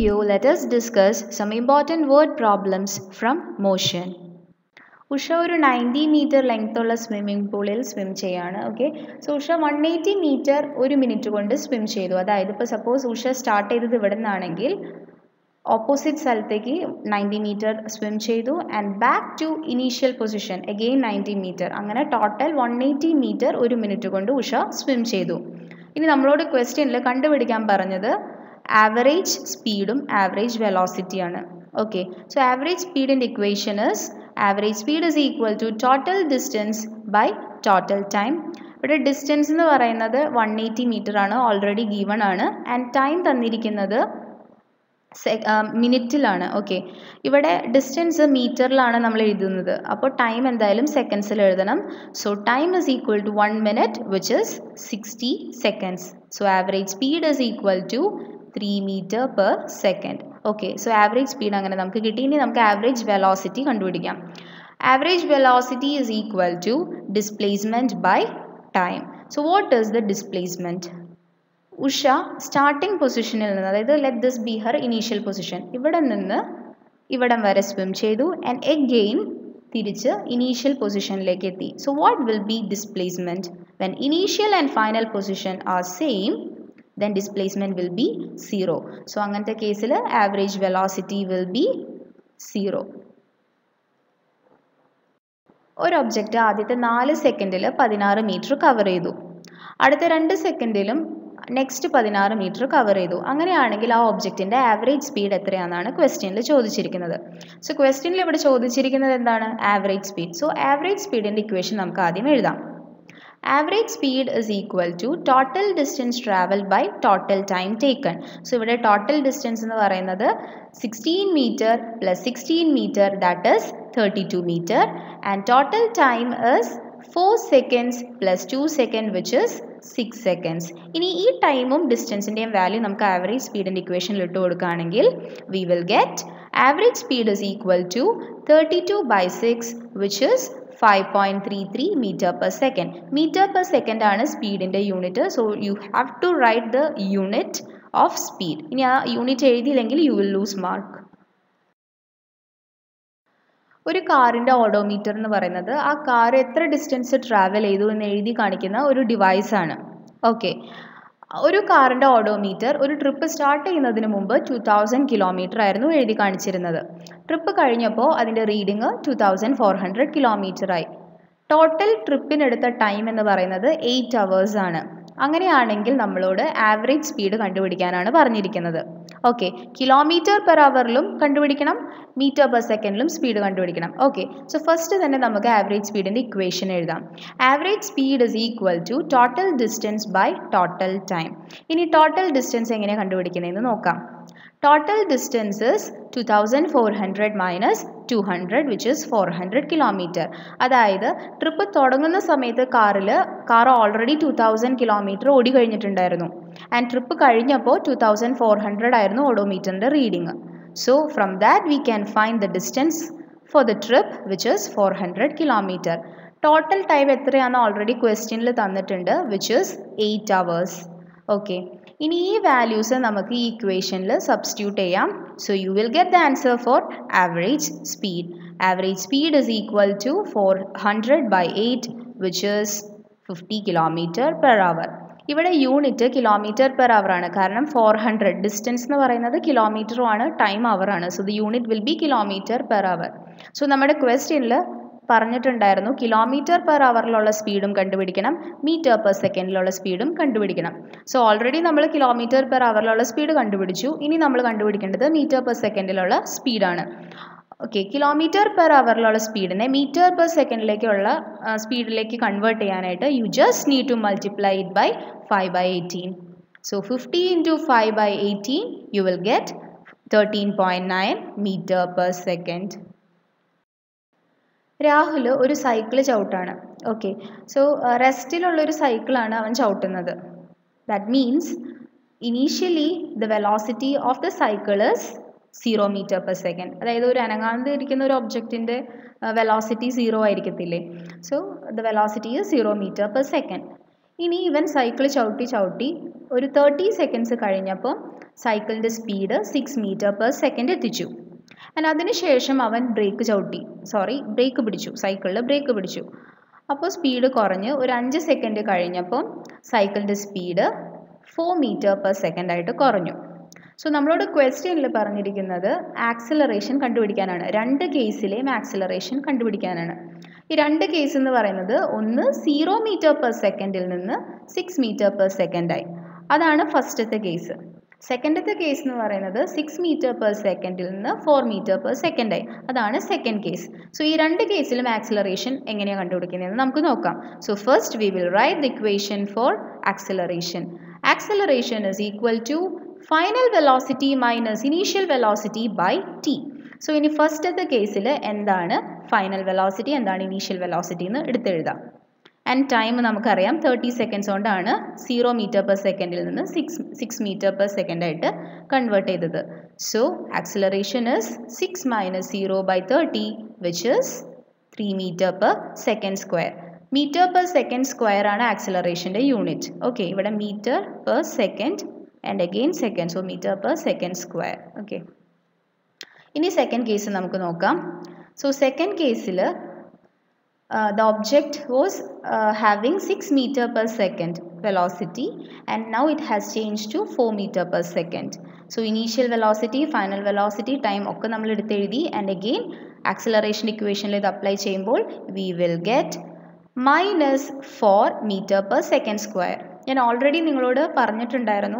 video, let us discuss some important word problems from motion. Usha ഒരു ninety metre length ഉള്ള swimming പൂളിൽ swim ചെയ്യാണ് okay so Usha one eighty metre ഒരു minute കൊണ്ട് swim ചെയ്തു അതായത് ഇപ്പോൾ സപ്പോസ് ഉഷ സ്റ്റാർട്ട് ചെയ്തത് ഇവിടെ നിന്നാണെങ്കിൽ ഓപ്പോസിറ്റ് സ്ഥലത്തേക്ക് നയൻറ്റി മീറ്റർ സ്വിം ചെയ്തു and back to initial position again ninety metre അങ്ങനെ ടോട്ടൽ വൺ എയ്റ്റി മീറ്റർ ഒരു മിനിറ്റ് കൊണ്ട് ഉഷ സ്വിം ചെയ്തു ഇനി നമ്മളോട് ക്വസ്റ്റ്യനിൽ കണ്ടുപിടിക്കാൻ പറഞ്ഞത് ആവറേജ് സ്പീഡും ആവറേജ് വെലോസിറ്റിയാണ് ഓക്കെ സോ ആവറേജ് സ്പീഡിൻ്റെ equation is average speed is equal to total distance by total time ഇവിടെ ഡിസ്റ്റൻസ് എന്ന് പറയുന്നത് വൺ എയ്റ്റി മീറ്റർ ആണ് ഓൾറെഡി ഗീവൺ ആണ് ആൻഡ് ടൈം തന്നിരിക്കുന്നത് മിനിറ്റിലാണ് ഓക്കെ ഇവിടെ ഡിസ്റ്റൻസ് മീറ്ററിലാണ് നമ്മൾ എഴുതുന്നത് അപ്പോൾ ടൈം എന്തായാലും സെക്കൻഡ്സിൽ എഴുതണം so time is equal to one minute which is sixty seconds so average speed is equal to three metre per second okay so average speed അങ്ങനെ നമുക്ക് കിട്ടി ഇനി നമുക്ക് ആവറേജ് വെലോസിറ്റി കണ്ടുപിടിക്കാം average velocity is equal to displacement by time so what is the displacement Usha starting പൊസിഷനിൽ നിന്ന് അതായത് let this be her initial position ഇവിടെ നിന്ന് ഇവിടം വരെ സ്വിം ചെയ്തു ആൻഡ് എഗെയിൻ തിരിച്ച് ഇനീഷ്യൽ പൊസിഷനിലേക്ക് എത്തി so what will be displacement when initial and final position are same then displacement will be zero so അങ്ങനത്തെ കേസിൽ average velocity will be zero ഒരു ഒബ്ജക്റ്റ് ആദ്യത്തെ നാല് സെക്കൻഡിൽ പതിനാറ് മീറ്റർ കവർ ചെയ്തു അടുത്ത രണ്ട് സെക്കൻഡിലും നെക്സ്റ്റ് പതിനാറ് മീറ്റർ കവർ ചെയ്തു അങ്ങനെയാണെങ്കിൽ ആ ഒബ്ജക്റ്റിൻ്റെ ആവറേജ് സ്പീഡ് എത്രയാണെന്നാണ് ക്വസ്റ്റ്യനിൽ ചോദിച്ചിരിക്കുന്നത് സോ ക്വസ്റ്റ്യനിൽ ഇവിടെ ചോദിച്ചിരിക്കുന്നത് എന്താണ് ആവറേജ് സ്പീഡ് സോ ആവറേജ് സ്പീഡിൻ്റെ ഇക്വേഷൻ നമുക്ക് ആദ്യം എഴുതാം average speed is equal to total distance travel by total time taken so ഇവിടെ ടോട്ടൽ ഡിസ്റ്റൻസ് എന്ന് പറയുന്നത് sixteen metre plus sixteen metre that is thirty two metre and total time is four seconds plus two second which is six seconds ഇനി ഈ ടൈമും ഡിസ്റ്റൻസിൻ്റെയും value നമുക്ക് average സ്പീഡിൻ്റെ ഇക്വേഷനിൽ ഇട്ട് കൊടുക്കുകയാണെങ്കിൽ we will get average speed is equal to thirty two by six which is five point three three metre per second metre per second ആണ് സ്പീഡിൻ്റെ unit so you have to write the unit of speed ഇനി ആ unit എഴുതിയില്ലെങ്കിൽ you will lose mark ഒരു കാറിൻ്റെ odometer എന്ന് പറയുന്നത് ആ കാർ എത്ര ഡിസ്റ്റൻസ് ട്രാവൽ ചെയ്തു എന്ന് എഴുതി കാണിക്കുന്ന ഒരു ഡിവൈസാണ് ഓക്കെ ഒരു കാറിൻ്റെ ഓഡോമീറ്റർ ഒരു ട്രിപ്പ് സ്റ്റാർട്ട് ചെയ്യുന്നതിന് മുമ്പ് ടു തൗസൻഡ് കിലോമീറ്റർ ആയിരുന്നു എഴുതി കാണിച്ചിരുന്നത് ട്രിപ്പ് കഴിഞ്ഞപ്പോൾ അതിൻ്റെ reading two thousand four hundred കിലോമീറ്ററായി ടോട്ടൽ ട്രിപ്പിനെടുത്ത ടൈം എന്ന് പറയുന്നത് എയ്റ്റ് അവേഴ്സ് ആണ് അങ്ങനെയാണെങ്കിൽ നമ്മളോട് ആവറേജ് സ്പീഡ് കണ്ടുപിടിക്കാനാണ് പറഞ്ഞിരിക്കുന്നത് ഓക്കെ കിലോമീറ്റർ പെർ അവറിലും കണ്ടുപിടിക്കണം മീറ്റർ പെർ സെക്കൻഡിലും സ്പീഡ് കണ്ടുപിടിക്കണം ഓക്കെ സോ ഫസ്റ്റ് തന്നെ നമുക്ക് ആവറേജ് സ്പീഡിൻ്റെ ഇക്വേഷൻ എഴുതാം average speed is equal to total distance by total time ഇനി ടോട്ടൽ ഡിസ്റ്റൻസ് എങ്ങനെ കണ്ടുപിടിക്കുന്നതെന്ന് നോക്കാം total distance is two thousand four hundred minus two hundred which is four hundred kilometre അതായത് trip തുടങ്ങുന്ന സമയത്ത് കാറിൽ car already two thousand kilometre ഓടി കഴിഞ്ഞിട്ടുണ്ടായിരുന്നു ആൻഡ് ട്രിപ്പ് കഴിഞ്ഞപ്പോൾ ടു തൗസൻഡ് ഫോർ ഹൺഡ്രഡ് ആയിരുന്നു ഓഡോമീറ്ററിൻ്റെ reading so from that we can find the distance for the trip which is four hundred kilometre total time എത്രയാണെന്ന് already ക്വസ്റ്റ്യനിൽ തന്നിട്ടുണ്ട് which is eight hours okay ഇനി ഈ values നമുക്ക് ഈ ഇക്വേഷനിൽ സബ്സ്റ്റിറ്റ്യൂട്ട് ചെയ്യാം so you will get the answer for average speed average speed is equal to four hundred by eight which is fifty kilometre per hour ഇവിടെ unit kilometre per അവർ ആണ് കാരണം four hundred distance എന്ന് പറയുന്നത് കിലോമീറ്ററും ആണ് time hour ആണ് so the unit will be kilometre per hour so നമ്മുടെ ക്വസ്റ്റ്യനിൽ പറഞ്ഞിട്ടുണ്ടായിരുന്നു കിലോമീറ്റർ പെർ അവറിലുള്ള സ്പീഡും കണ്ടുപിടിക്കണം മീറ്റർ പെർ സെക്കൻഡിലുള്ള സ്പീഡും കണ്ടുപിടിക്കണം സോ ഓൾറെഡി നമ്മൾ കിലോമീറ്റർ പെർ അവറിലുള്ള സ്പീഡ് കണ്ടുപിടിച്ചു ഇനി നമ്മൾ കണ്ടുപിടിക്കേണ്ടത് മീറ്റർ പെർ സെക്കൻഡിലുള്ള സ്പീഡാണ് ഓക്കെ കിലോമീറ്റർ പെർ അവറിലുള്ള സ്പീഡിനെ മീറ്റർ പെർ സെക്കൻഡിലേക്കുള്ള സ്പീഡിലേക്ക് കൺവേർട്ട് ചെയ്യാനായിട്ട് you just need to multiply it by five by eighteen so fifty into five by eighteen you will get thirteen point nine metre per second Rahul ഒരു cycle ചവിട്ടാണ് okay so റെസ്റ്റിലുള്ള ഒരു സൈക്കിളാണ് അവൻ ചവിട്ടുന്നത് that means initially the velocity of the cycle is zero metre per second അതായത് ഒരു അനങ്ങാണ്ട് ഇരിക്കുന്ന ഒരു ഒബ്ജക്റ്റിൻ്റെ വെലോസിറ്റി സീറോ ആയിരിക്കത്തില്ലേ so the velocity is zero metre per second ഇനി ഇവൻ സൈക്കിൾ ചവിട്ടി ചവിട്ടി ഒരു തേർട്ടി സെക്കൻഡ്സ് കഴിഞ്ഞപ്പോൾ സൈക്കിളിൻ്റെ speed six metre per second എത്തിച്ചു ആൻഡ് അതിനുശേഷം അവൻ ബ്രേക്ക് ചവിട്ടി സോറി ബ്രേക്ക് പിടിച്ചു സൈക്കിളിൽ ബ്രേക്ക് പിടിച്ചു അപ്പോൾ സ്പീഡ് കുറഞ്ഞ് ഒരു അഞ്ച് സെക്കൻഡ് കഴിഞ്ഞപ്പം സൈക്കിളിൻ്റെ speed four metre per second ആയിട്ട് കുറഞ്ഞു സോ നമ്മളോട് ക്വസ്റ്റ്യനിൽ പറഞ്ഞിരിക്കുന്നത് ആക്സിലറേഷൻ കണ്ടുപിടിക്കാനാണ് രണ്ട് കേസിലെയും ആക്സിലറേഷൻ കണ്ടുപിടിക്കാനാണ് ഈ രണ്ട് കേസ് എന്ന് പറയുന്നത് ഒന്ന് സീറോ മീറ്റർ പെർ സെക്കൻഡിൽ നിന്ന് സിക്സ് മീറ്റർ പെർ സെക്കൻഡായി അതാണ് ഫസ്റ്റത്തെ കേസ് സെക്കൻഡത്തെ കേസ് എന്ന് പറയുന്നത് സിക്സ് മീറ്റർ പെർ സെക്കൻഡിൽ നിന്ന് ഫോർ മീറ്റർ പെർ സെക്കൻഡായി അതാണ് സെക്കൻഡ് കേസ് സോ ഈ രണ്ട് കേസിലും ആക്സിലറേഷൻ എങ്ങനെയാണ് കണ്ടുപിടിക്കുന്നതെന്ന് നമുക്ക് നോക്കാം so first we will write the equation for acceleration acceleration is equal to final velocity minus initial velocity by t so ഇനി ഫസ്റ്റത്തെ കേസിൽ എന്താണ് ഫൈനൽ വെലോസിറ്റി എന്താണ് ഇനീഷ്യൽ വെലോസിറ്റി എന്ന് എടുത്തെഴുതാം ആൻഡ് ടൈം നമുക്കറിയാം തേർട്ടി സെക്കൻഡ്സ് കൊണ്ടാണ് സീറോ മീറ്റർ പെർ സെക്കൻഡിൽ നിന്ന് six six metre per second ആയിട്ട് കൺവേർട്ട് ചെയ്തത് so acceleration is six minus zero by thirty which is three metre per second square metre per second square ആണ് ആക്സിലറേഷൻ്റെ unit okay ഇവിടെ metre per second and again second so metre per second square okay ഇനി second case നമുക്ക് നോക്കാം so second കേസിൽ the object was uh, having 6 meter per second velocity and now it has changed to 4 meter per second. So initial velocity, final velocity, time ഒക്കെ നമ്മൾ എടുത്തെഴുതി and again acceleration equationൽ ഇത് apply ചെയ്യുമ്പോൾ we will get minus 4 meter per second square. ഞാൻ already നിങ്ങളോട് പറഞ്ഞിട്ടുണ്ടായിരുന്നു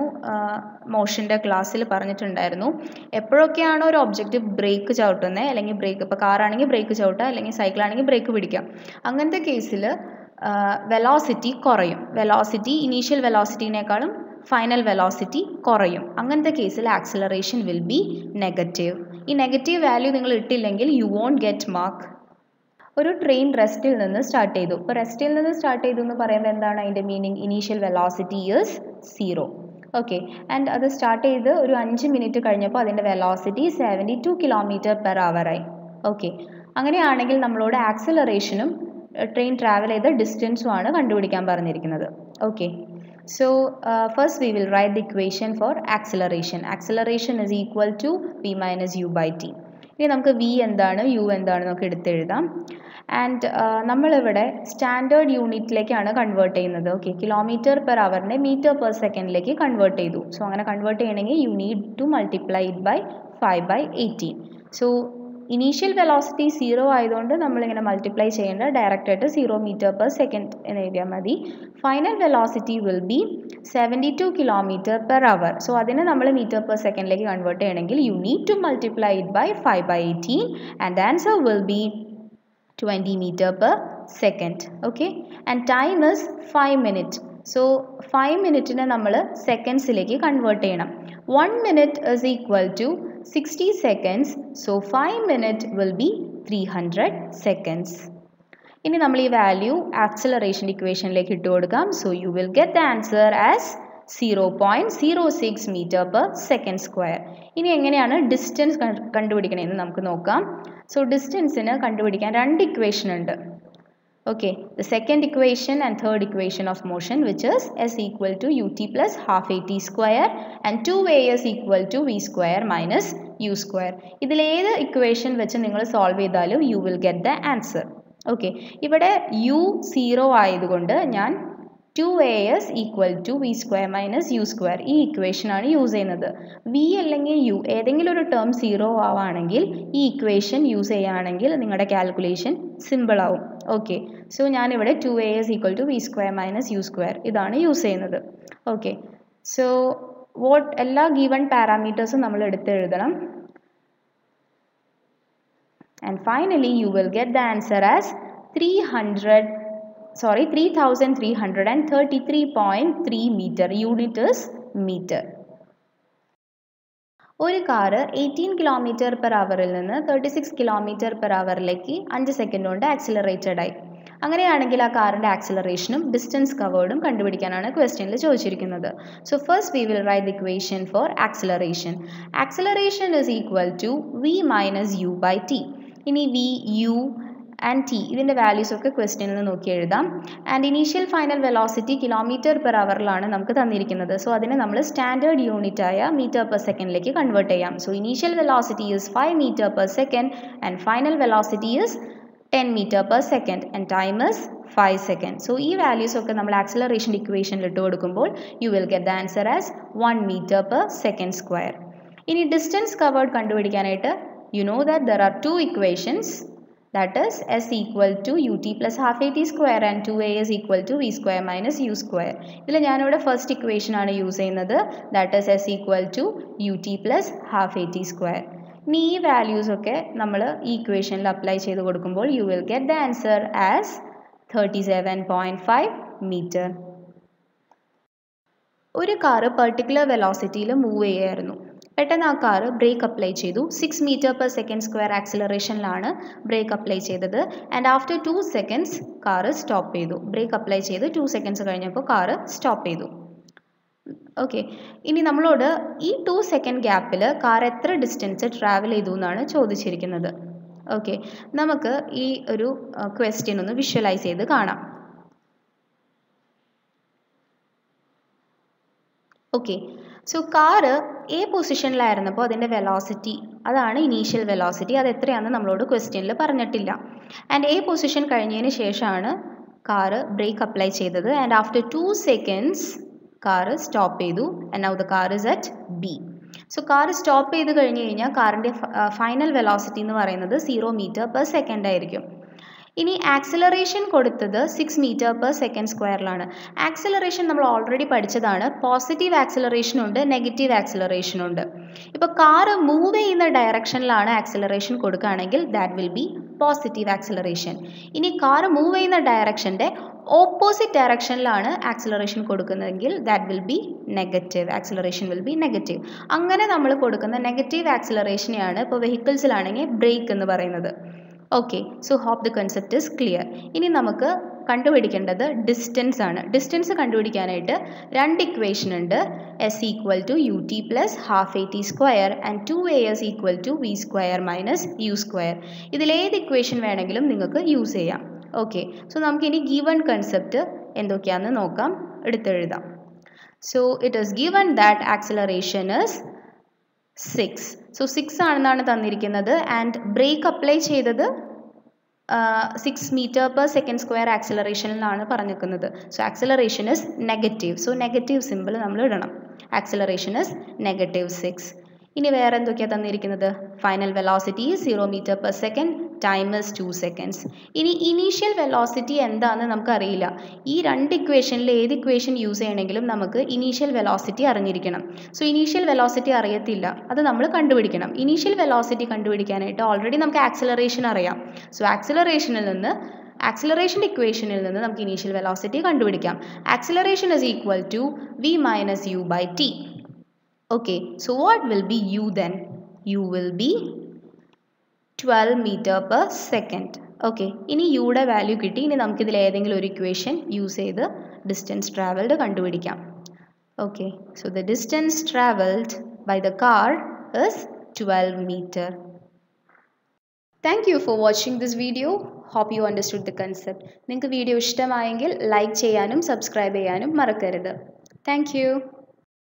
മോഷൻ്റെ ക്ലാസ്സിൽ പറഞ്ഞിട്ടുണ്ടായിരുന്നു എപ്പോഴൊക്കെയാണോ ഒരു ഒബ്ജക്റ്റ് ബ്രേക്ക് ചവിട്ടുന്നത് അല്ലെങ്കിൽ ബ്രേക്ക് ഇപ്പോൾ കാറാണെങ്കിൽ ബ്രേക്ക് ചവിട്ടുക അല്ലെങ്കിൽ സൈക്കിളാണെങ്കിൽ ബ്രേക്ക് പിടിക്കാം അങ്ങനത്തെ കേസിൽ വെലോസിറ്റി കുറയും വെലോസിറ്റി ഇനീഷ്യൽ വെലോസിറ്റിനേക്കാളും ഫൈനൽ വെലോസിറ്റി കുറയും അങ്ങനത്തെ കേസിൽ ആക്സിലറേഷൻ വിൽ ബി നെഗറ്റീവ് ഈ നെഗറ്റീവ് വാല്യൂ നിങ്ങൾ ഇട്ടില്ലെങ്കിൽ യു വോണ്ട് ഗെറ്റ് മാർക്ക് ഒരു ട്രെയിൻ റെസ്റ്റിൽ നിന്ന് സ്റ്റാർട്ട് ചെയ്തു ഇപ്പോൾ റെസ്റ്റിൽ നിന്ന് സ്റ്റാർട്ട് ചെയ്തു എന്ന് പറയുമ്പോൾ എന്താണ് അതിൻ്റെ meaning initial velocity is zero okay and അത് സ്റ്റാർട്ട് ചെയ്ത് ഒരു അഞ്ച് മിനിറ്റ് കഴിഞ്ഞപ്പോൾ അതിൻ്റെ velocity seventy two kilometre per ആയി ഓക്കെ അങ്ങനെയാണെങ്കിൽ നമ്മളോട് ആക്സിലറേഷനും ട്രെയിൻ ട്രാവൽ ചെയ്ത ഡിസ്റ്റൻസുമാണ് കണ്ടുപിടിക്കാൻ പറഞ്ഞിരിക്കുന്നത് okay so first we will write the equation for acceleration acceleration is equal to v minus u by t ഇനി നമുക്ക് വി എന്താണ് യു എന്താണ് നമുക്ക് എടുത്തെഴുതാം ആൻഡ് നമ്മളിവിടെ സ്റ്റാൻഡേർഡ് യൂണിറ്റിലേക്കാണ് കൺവേർട്ട് ചെയ്യുന്നത് ഓക്കെ കിലോമീറ്റർ പെർ അവറിനെ മീറ്റർ പെർ സെക്കൻഡിലേക്ക് കൺവേർട്ട് ചെയ്തു സോ അങ്ങനെ കൺവേർട്ട് ചെയ്യണമെങ്കിൽ you need to multiply it by five by eighteen so initial velocity zero ആയതുകൊണ്ട് നമ്മളിങ്ങനെ മൾട്ടിപ്ലൈ ചെയ്യേണ്ട ഡയറക്റ്റ് ആയിട്ട് സീറോ മീറ്റർ പെർ സെക്കൻഡ് എന്ന് എഴുതിയാൽ മതി final velocity will be seventy two kilometre per hour so അതിനെ നമ്മൾ മീറ്റർ പെർ സെക്കൻഡിലേക്ക് കൺവേർട്ട് ചെയ്യണമെങ്കിൽ you need to multiply it by five by eighteen and answer will be twenty metre per second okay and time is five minute so five മിനിറ്റിനെ നമ്മൾ സെക്കൻഡ്സിലേക്ക് convert ചെയ്യണം one minute is equal to sixty seconds so five minute will be three hundred seconds ഇനി നമ്മൾ ഈ value acceleration ഇക്വേഷനിലേക്ക് ഇട്ട് കൊടുക്കാം so you will get the answer as zero point zero six metre per second square ഇനി എങ്ങനെയാണ് distance കണ്ടുപിടിക്കണമെന്ന് നമുക്ക് നോക്കാം സോ ഡിസ്റ്റൻസിന് കണ്ടുപിടിക്കാൻ രണ്ട് ഇക്വേഷൻ ഉണ്ട് okay the second equation and third equation of motion which is s equal to ut plus half at square and 2as equal to v square minus u square ഇതിലേത് equation വെച്ച് നിങ്ങൾ solve ചെയ്താലും you will get the answer okay ഇവിടെ u zero ആയതുകൊണ്ട് ഞാൻ two a s equal to v square minus u square ഈ ഇക്വേഷനാണ് use ചെയ്യുന്നത് വി അല്ലെങ്കിൽ യു ഏതെങ്കിലും ഒരു ടേം സീറോ ആവുകയാണെങ്കിൽ ഈ ഇക്വേഷൻ യൂസ് ചെയ്യുകയാണെങ്കിൽ നിങ്ങളുടെ കാൽക്കുലേഷൻ സിമ്പിൾ ആവും ഓക്കെ സോ ഞാനിവിടെ two a s equal to v square minus u square ഇതാണ് യൂസ് ചെയ്യുന്നത് ഓക്കെ സോ വോട്ട് എല്ലാ ഗീവൺ പാരാമീറ്റേഴ്സും നമ്മൾ എടുത്തെഴുതണം and finally you will get the answer as 300 sorry 3333.3 meter unit is meter ഒരു car eighteen kilometre per അവറിൽ നിന്ന് thirty six kilometre per അവറിലേക്ക് അഞ്ച് സെക്കൻഡ് കൊണ്ട് ആക്സിലറേറ്റഡ് ആയി അങ്ങനെയാണെങ്കിൽ ആ കാറിൻ്റെ ആക്സിലറേഷനും ഡിസ്റ്റൻസ് കവേർഡും കണ്ടുപിടിക്കാനാണ് ക്വസ്റ്റ്യനിൽ ചോദിച്ചിരിക്കുന്നത് so first we will write the equation for acceleration acceleration is equal to v minus u by t ഇനി വി യു ആൻഡ് ടി ഇതിൻ്റെ വാല്യൂസ് ഒക്കെ ക്വസ്റ്റ്യനിൽ നോക്കി എഴുതാം and initial final velocity kilometre per അവറിലാണ് നമുക്ക് തന്നിരിക്കുന്നത് സോ അതിനെ നമ്മൾ സ്റ്റാൻഡേർഡ് യൂണിറ്റ് ആയ മീറ്റർ പെർ സെക്കൻഡിലേക്ക് കൺവേർട്ട് ചെയ്യാം so initial velocity is five metre per second and final velocity is ten metre per second and time is five second so ഈ values ഒക്കെ നമ്മൾ ആക്സിലറേഷൻ ഇക്വേഷനിൽ ഇട്ട് കൊടുക്കുമ്പോൾ you will get the answer as one metre per second square ഇനി distance covered കണ്ടുപിടിക്കാനായിട്ട് you know that there are two equations that is s equal to ut plus half at square and 2a is equal to v square minus u square ഇതിൽ ഞാനിവിടെ first equation ആണ് use ചെയ്യുന്നത് that is s equal to ut plus half at square ഇനി ഈ values ഒക്കെ നമ്മൾ ഈ ഇക്വേഷനിൽ അപ്ലൈ ചെയ്ത് കൊടുക്കുമ്പോൾ you will get the answer as thirty seven point five metre ഒരു കാറ് പെർട്ടിക്കുലർ വെലോസിറ്റിയിൽ മൂവ് ചെയ്യുമായിരുന്നു പെട്ടെന്ന് ആ കാറ് ബ്രേക്ക് അപ്ലൈ ചെയ്തു six metre per second square ആക്സിലറേഷനിലാണ് ബ്രേക്ക് അപ്ലൈ ചെയ്തത് and after two seconds car stop ചെയ്തു ബ്രേക്ക് അപ്ലൈ ചെയ്ത് ടു സെക്കൻഡ്സ് കഴിഞ്ഞപ്പോൾ കാറ് സ്റ്റോപ്പ് ചെയ്തു ഓക്കെ ഇനി നമ്മളോട് ഈ ടു സെക്കൻഡ് ഗ്യാപ്പിൽ കാർ എത്ര ഡിസ്റ്റൻസ് ട്രാവൽ ചെയ്തു എന്നാണ് ചോദിച്ചിരിക്കുന്നത് ഓക്കെ നമുക്ക് ഈ ഒരു ക്വസ്റ്റ്യൻ ഒന്ന് വിഷ്വലൈസ് ചെയ്ത് കാണാം ഓക്കെ സോ കാറ് എ പൊസിഷനിലായിരുന്നപ്പോൾ അതിൻ്റെ വെലോസിറ്റി അതാണ് ഇനീഷ്യൽ വെലോസിറ്റി അത് എത്രയാണെന്ന് നമ്മളോട് ക്വസ്റ്റ്യനിൽ പറഞ്ഞിട്ടില്ല ആൻഡ് എ പൊസിഷൻ കഴിഞ്ഞതിന് ശേഷമാണ് കാറ് ബ്രേക്ക് അപ്ലൈ ചെയ്തത് and after two seconds car stop ചെയ്തു and now the car is at B so car stop ചെയ്ത് കഴിഞ്ഞ് കഴിഞ്ഞാൽ കാറിൻ്റെ ഫൈനൽ വെലോസിറ്റി എന്ന് പറയുന്നത് സീറോ മീറ്റർ പെർ സെക്കൻഡ് ആയിരിക്കും ഇനി ആക്സിലറേഷൻ കൊടുത്തത് സിക്സ് മീറ്റർ പെർ സെക്കൻഡ് സ്ക്വയറിലാണ് ആക്സിലറേഷൻ നമ്മൾ ഓൾറെഡി പഠിച്ചതാണ് പോസിറ്റീവ് ആക്സിലറേഷൻ ഉണ്ട് നെഗറ്റീവ് ആക്സിലറേഷൻ ഉണ്ട് ഇപ്പോൾ കാറ് മൂവ് ചെയ്യുന്ന ഡയറക്ഷനിലാണ് ആക്സിലറേഷൻ കൊടുക്കുകയാണെങ്കിൽ that will be positive acceleration ഇനി കാറ് മൂവ് ചെയ്യുന്ന ഡയറക്ഷൻ്റെ ഓപ്പോസിറ്റ് ഡയറക്ഷനിലാണ് ആക്സിലറേഷൻ കൊടുക്കുന്നതെങ്കിൽ that will be negative acceleration will be negative അങ്ങനെ നമ്മൾ കൊടുക്കുന്ന നെഗറ്റീവ് ആക്സിലറേഷനെയാണ് ഇപ്പോൾ വെഹിക്കിൾസിലാണെങ്കിൽ ബ്രേക്ക് എന്ന് പറയുന്നത് okay so hope the concept is clear ഇനി നമുക്ക് കണ്ടുപിടിക്കേണ്ടത് ഡിസ്റ്റൻസ് ആണ് ഡിസ്റ്റൻസ് കണ്ടുപിടിക്കാനായിട്ട് രണ്ട് ഇക്വേഷൻ ഉണ്ട് s equal to u t plus half a t square and two a s equal to v square minus u square ഇതിലേത് equation വേണമെങ്കിലും നിങ്ങൾക്ക് യൂസ് ചെയ്യാം ഓക്കെ സോ നമുക്കിനി ഗീവൺ കൺസെപ്റ്റ് എന്തൊക്കെയാണെന്ന് നോക്കാം എടുത്തെഴുതാം so it is given that acceleration is six so six ആണെന്നാണ് തന്നിരിക്കുന്നത് ആൻഡ് ബ്രേക്ക് അപ്ലൈ ചെയ്തത് six metre per second square ആക്സിലറേഷനിലാണ് പറഞ്ഞിരിക്കുന്നത് so acceleration is negative so negative simple നമ്മൾ ഇടണം ആക്സിലറേഷൻ ഇസ് നെഗറ്റീവ് സിക്സ് ഇനി വേറെ എന്തൊക്കെയാണ് തന്നിരിക്കുന്നത് final velocity zero metre per second time is two seconds ഇനി ഇനീഷ്യൽ വെലോസിറ്റി എന്താണെന്ന് നമുക്കറിയില്ല ഈ രണ്ട് ഇക്വേഷനിൽ ഏത് ഇക്വേഷൻ യൂസ് ചെയ്യണമെങ്കിലും നമുക്ക് ഇനീഷ്യൽ വെലോസിറ്റി അറിഞ്ഞിരിക്കണം സോ ഇനീഷ്യൽ വെലോസിറ്റി അറിയത്തില്ല അത് നമ്മൾ കണ്ടുപിടിക്കണം ഇനീഷ്യൽ വെലോസിറ്റി കണ്ടുപിടിക്കാനായിട്ട് ഓൾറെഡി നമുക്ക് ആക്സിലറേഷൻ അറിയാം സോ ആക്സിലറേഷനിൽ നിന്ന് ആക്സിലറേഷൻ്റെ ഇക്വേഷനിൽ നിന്ന് നമുക്ക് ഇനീഷ്യൽ വെലോസിറ്റി കണ്ടുപിടിക്കാം acceleration is equal to v minus u by t okay so what will be u then u will be 12 meter per second okay ഇനി യുടെ വാല്യൂ കിട്ടി ഇനി നമുക്കിതിൽ ഏതെങ്കിലും ഒരു ഇക്വേഷൻ യൂസ് ചെയ്ത് ഡിസ്റ്റൻസ് ട്രാവൽഡ് കണ്ടുപിടിക്കാം okay so the distance travelled by the car is 12 metre thank you for watching this video hope you understood the concept നിങ്ങൾക്ക് വീഡിയോ ഇഷ്ടമായെങ്കിൽ ലൈക്ക് ചെയ്യാനും സബ്സ്ക്രൈബ് ചെയ്യാനും മറക്കരുത് താങ്ക് യു